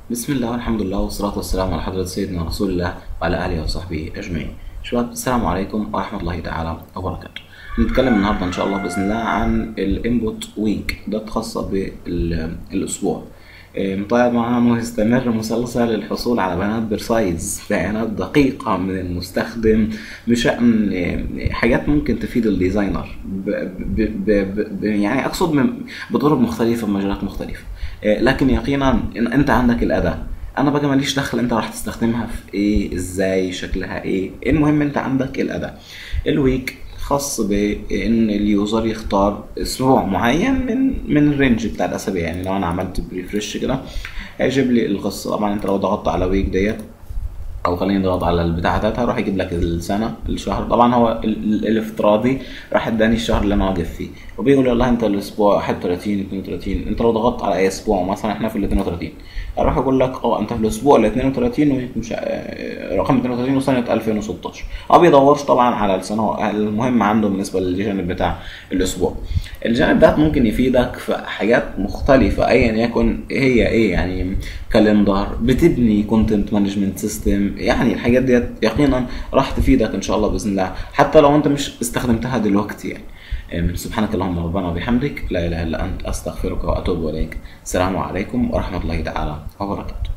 بسم الله والحمد لله والصلاة والسلام على حضرة سيدنا رسول الله وعلى آله وصحبه أجمعين. شباب السلام عليكم ورحمة الله تعالى وبركاته. نتكلم النهارده إن شاء الله بإذن الله عن الانبوت ويك ده خاصة بالأسبوع. طيب معانا مستمر مسلسل الحصول على بيانات برسايز بيانات دقيقة من المستخدم بشأن حاجات ممكن تفيد الديزاينر ب ب ب ب يعني أقصد من بطرق مختلفة بمجالات مختلفة لكن يقينا إن أنت عندك الأداة أنا بقى ماليش دخل أنت راح تستخدمها في إيه إزاي شكلها إيه المهم أنت عندك الأداة الويك خاص بان اليوزر يختار اسبوع معين من من الرينج بتاع الاسابيع يعني لو انا عملت بريفرش كده هيجيب لي القصه طبعا انت لو ضغطت على ويك ديت او خليني نضغط على البتاع بتاعتها راح يجيب لك السنه الشهر طبعا هو ال- الافتراضي راح اداني الشهر اللي انا واقف فيه وبيقول لي والله انت الاسبوع 31 32 انت لو ضغطت على اي اسبوع مثلا احنا في ال 32 راح يقول لك اه انت في الاسبوع ال 32 ومش رقم 32 وسنه 2016 ما بيدورش طبعا على السنه هو المهم عنده بالنسبه للجانب بتاع الاسبوع الجانب ده ممكن يفيدك في حاجات مختلفه ايا يكن هي ايه يعني كالندر بتبني كونتنت مانجمنت سيستم يعني الحاجات ديت يقينا راح تفيدك ان شاء الله باذن الله حتى لو انت مش استخدمتها دلوقتي يعني سبحانك اللهم ربنا وبحمدك لا اله الا انت استغفرك واتوب اليك السلام عليكم ورحمه الله تعالى وبركاته